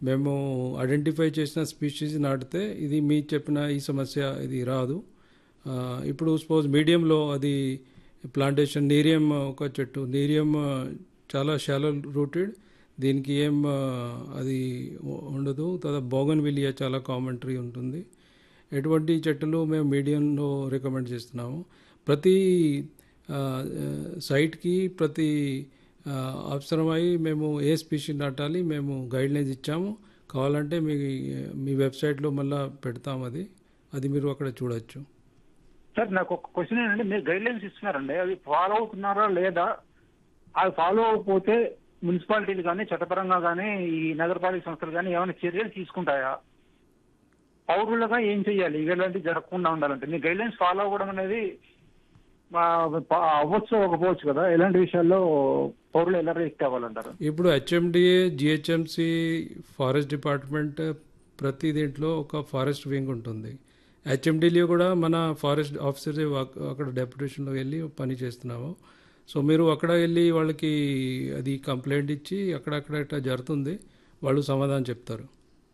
మేము ఐడెంటిఫై చేసిన స్పీషీస్ నాటితే ఇది మీ చెప్పిన ఈ సమస్య ఇది రాదు ఆ, ఇప్పుడు సపోజ్ మీడియంలో అది ప్లాంటేషన్ నీరియం ఒక చెట్టు నీరియం ఆ, చాలా షాలో రూటెడ్ దీనికి ఏం ఆ, అది ఉ- ఉండదు తర్వాత బోగన్ విలియా చాలా కామన్ ట్రీ ఉంటుంది ఎటువంటి చెట్టులు మేము మీడియంలో రికమెండ్ చేస్తున్నాము ప్రతి ఆ, ఆ, సైట్కి ప్రతి ఆ, అవసరమై మేము ఏ స్పీషీస్ నాటాలి మేము గైడ్లైన్స్ ఇచ్చాము కావాలంటే మీ మీ వెబ్సైట్లో మళ్ళీ పెడతాం అది అది మీరు అక్కడ చూడొచ్చు సార్ నాకు ఒక క్వశ్చన్ ఏంటంటే మీరు గైడ్ లైన్స్ ఇస్తున్నారండి అవి ఫాలో అవుతున్నారా లేదా అవి ఫాలో అవ్వకపోతే మున్సిపాలిటీలు కానీ చట్టపరంగా కానీ ఈ నగరపాలక సంస్థలు కానీ ఏమైనా చర్యలు తీసుకుంటాయా పౌరులుగా ఏం చేయాలి ఇలాంటివి జరగకుండా ఉండాలంటే మీ గైడ్ లైన్స్ ఫాలో అవ్వడం అనేది ఆ, ప- అవ్వచ్చు అవ్వకపోవచ్చు కదా ఇలాంటి విషయాల్లో పౌరులు ఎలా రియాక్ట్ అవ్వాలంటారు ఇప్పుడు హెచ్ఎండిఏ జిహెచ్ఎంసి ఫారెస్ట్ డిపార్ట్మెంట్ ప్రతి దీంట్లో ఒక ఫారెస్ట్ వింగ్ ఉంటుంది హెచ్ఎండిలో కూడా మన ఫారెస్ట్ ఆఫీసర్ అక్కడ డెప్యుటేషన్లో వెళ్ళి పని చేస్తున్నాము సో మీరు అక్కడ వెళ్ళి వాళ్ళకి అది కంప్లైంట్ ఇచ్చి అక్కడక్కడ ఇట్లా జరుగుతుంది వాళ్ళు సమాధానం చెప్తారు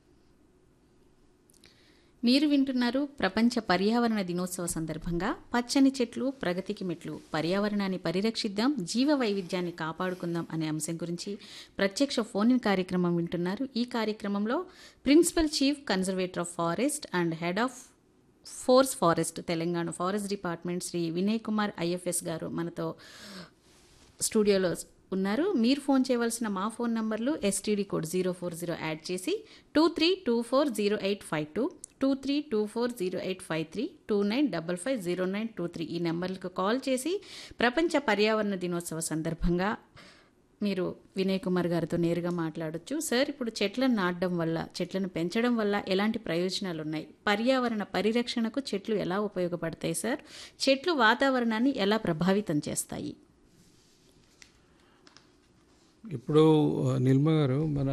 మీరు వింటున్నారు ప్రపంచ పర్యావరణ దినోత్సవ సందర్భంగా పచ్చని చెట్లు ప్రగతికి మెట్లు పర్యావరణాన్ని పరిరక్షిద్దాం జీవ వైవిధ్యాన్ని కాపాడుకుందాం అనే అంశం గురించి ప్రత్యక్ష ఫోన్ ఇన్ కార్యక్రమం వింటున్నారు ఈ కార్యక్రమంలో principal chief conservator of forest and head of force forest Telangana forest department Shri Vinay Kumar IFS గారు మనతో స్టూడియోలో ఉన్నారు మీరు ఫోన్ చేయవలసిన మా ఫోన్ నంబర్లు STD code zero four zero add చేసి two three two four zero eight five two two three two four zero eight five three two nine double five zero nine two three ఈ నెంబర్లకు call చేసి ప్రపంచ పర్యావరణ దినోత్సవ సందర్భంగా మీరు వినయ్ కుమార్ గారితో నేరుగా మాట్లాడొచ్చు సార్ ఇప్పుడు చెట్లను నాటడం వల్ల చెట్లను పెంచడం వల్ల ఎలాంటి ప్రయోజనాలు ఉన్నాయి పర్యావరణ పరిరక్షణకు చెట్లు ఎలా ఉపయోగపడతాయి సార్ చెట్లు వాతావరణాన్ని ఎలా ప్రభావితం చేస్తాయి ఇప్పుడు ఆ, నిల్మ గారు మన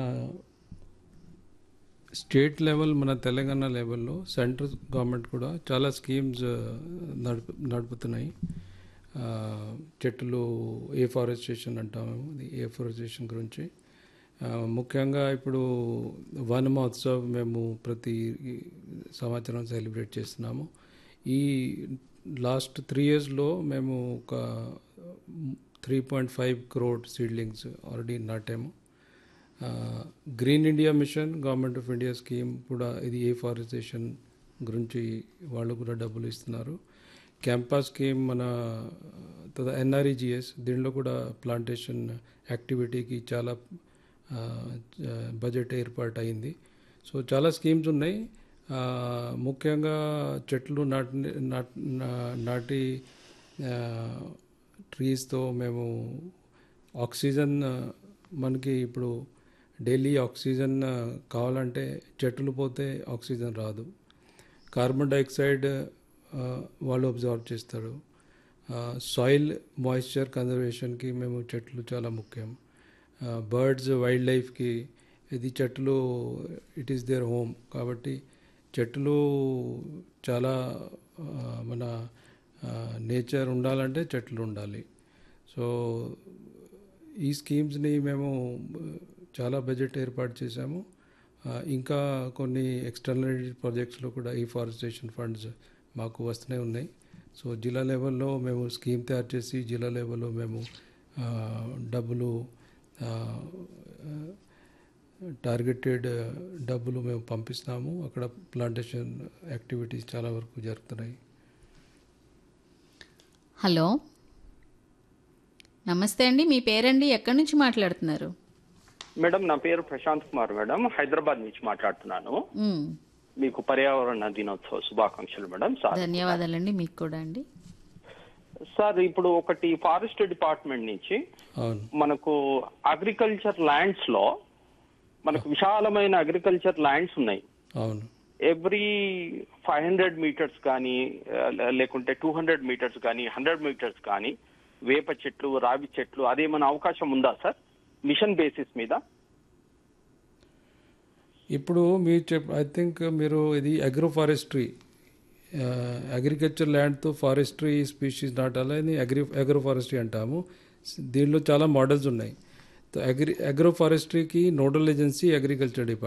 స్టేట్ లెవెల్ మన తెలంగాణ లెవెల్లో సెంట్రల్ గవర్నమెంట్ కూడా చాలా స్కీమ్స్ ఆ, నడుపు నడుపుతున్నాయి ఆ, చెట్లు ఏ ఫారెస్టేషన్ అంటాము ఇది ఏ ఫారెస్టేషన్ గురించి ఆ, ముఖ్యంగా ఇప్పుడు వన మహోత్సవ్ మేము ప్రతి సంవత్సరం సెలబ్రేట్ చేస్తున్నాము ఈ లాస్ట్ త్రీ ఇయర్స్లో మేము ఒక three point five crore seedlings already నాటాము green India mission government of India scheme కూడా ఇది ఏ ఫారెస్టేషన్ గురించి వాళ్ళు కూడా డబ్బులు ఇస్తున్నారు క్యాంపస్ స్కీమ్ మన ఎన్ఆర్ఈజిఎస్ దీనిలో కూడా ప్లాంటేషన్ యాక్టివిటీకి చాలా ఆ, బడ్జెట్ ఏర్పాటు అయింది సో చాలా స్కీమ్స్ ఉన్నాయి ఆ, ముఖ్యంగా చెట్లు నాటి నాట్- నా- నాటి ట్రీస్తో మేము ఆక్సిజన్ ఆ, మనకి ఇప్పుడు డైలీ ఆక్సిజన్ ఆ, కావాలంటే చెట్లు పోతే ఆక్సిజన్ రాదు కార్బన్ డైఆక్సైడ్ ఆ, వాళ్ళు అబ్జర్వ్ చేస్తారు సాయిల్ మాయిశ్చర్ కన్జర్వేషన్కి మేము చెట్లు చాలా ముఖ్యం బర్డ్స్ వైల్డ్ లైఫ్కి ఇది చెట్లు ఇట్ ఈస్ దేర్ హోమ్ కాబట్టి చెట్లు చాలా ఆ, మన నేచర్ ఉండాలంటే చెట్లు ఉండాలి సో ఈ స్కీమ్స్ని మేము ఆ, చాలా బడ్జెట్ ఏర్పాటు చేశాము ఆ, ఇంకా కొన్ని ఎక్స్టర్నల్ ప్రాజెక్ట్స్లో కూడా ఈ ఫారెస్టేషన్ ఫండ్స్ మాకు వస్తూనే ఉన్నాయి సో జిల్లా లెవెల్లో మేము స్కీమ్ తయారు చేసి జిల్లా లెవెల్లో మేము ఆ, డబ్బులు ఆ, ఆ, టార్గెటెడ్ డబ్బులు మేము పంపిస్తాము అక్కడ ప్లాంటేషన్ యాక్టివిటీస్ చాలా వరకు జరుగుతున్నాయి హలో నమస్తే అండి మీ పేరండి ఎక్కడి నుంచి మాట్లాడుతున్నారు మేడం నా పేరు ప్రశాంత్ కుమార్ మేడం హైదరాబాద్ నుంచి మాట్లాడుతున్నాను మ్, మీకు పర్యావరణ దినోత్సవ శుభాకాంక్షలు మేడం సార్ ధన్యవాదాలండి మీకు కూడా అండి సార్ ఇప్పుడు ఒకటి ఫారెస్ట్ డిపార్ట్మెంట్ నుంచి అవును మనకు అగ్రికల్చర్ ల్యాండ్స్ లో మనకు విశాలమైన అగ్రికల్చర్ ల్యాండ్స్ ఉన్నాయి అవును ఎవ్రీ ఫైవ్ హండ్రెడ్ మీటర్స్ కానీ ఆ, లేకుంటే టూ హండ్రెడ్ మీటర్స్ కానీ హండ్రెడ్ మీటర్స్ కానీ వేప చెట్లు రావి చెట్లు అదేమైనా అవకాశం ఉందా సార్ మిషన్ బేసిస్ మీద ఇప్పుడు మీరు చెప్ ఐ థింక్ మీరు ఇది అగ్రో ఫారెస్ట్రీ అగ్రికల్చర్ ల్యాండ్తో ఫారెస్ట్రీ స్పీషీస్ నాటాలని అగ్రి అగ్రో ఫారెస్ట్రీ అంటాము దీనిలో చాలా మోడల్స్ ఉన్నాయి అగ్రి అగ్రో ఫారెస్ట్రీకి నోడల్ ఏజెన్సీ అగ్రికల్చర్ డిపార్ట్మెంట్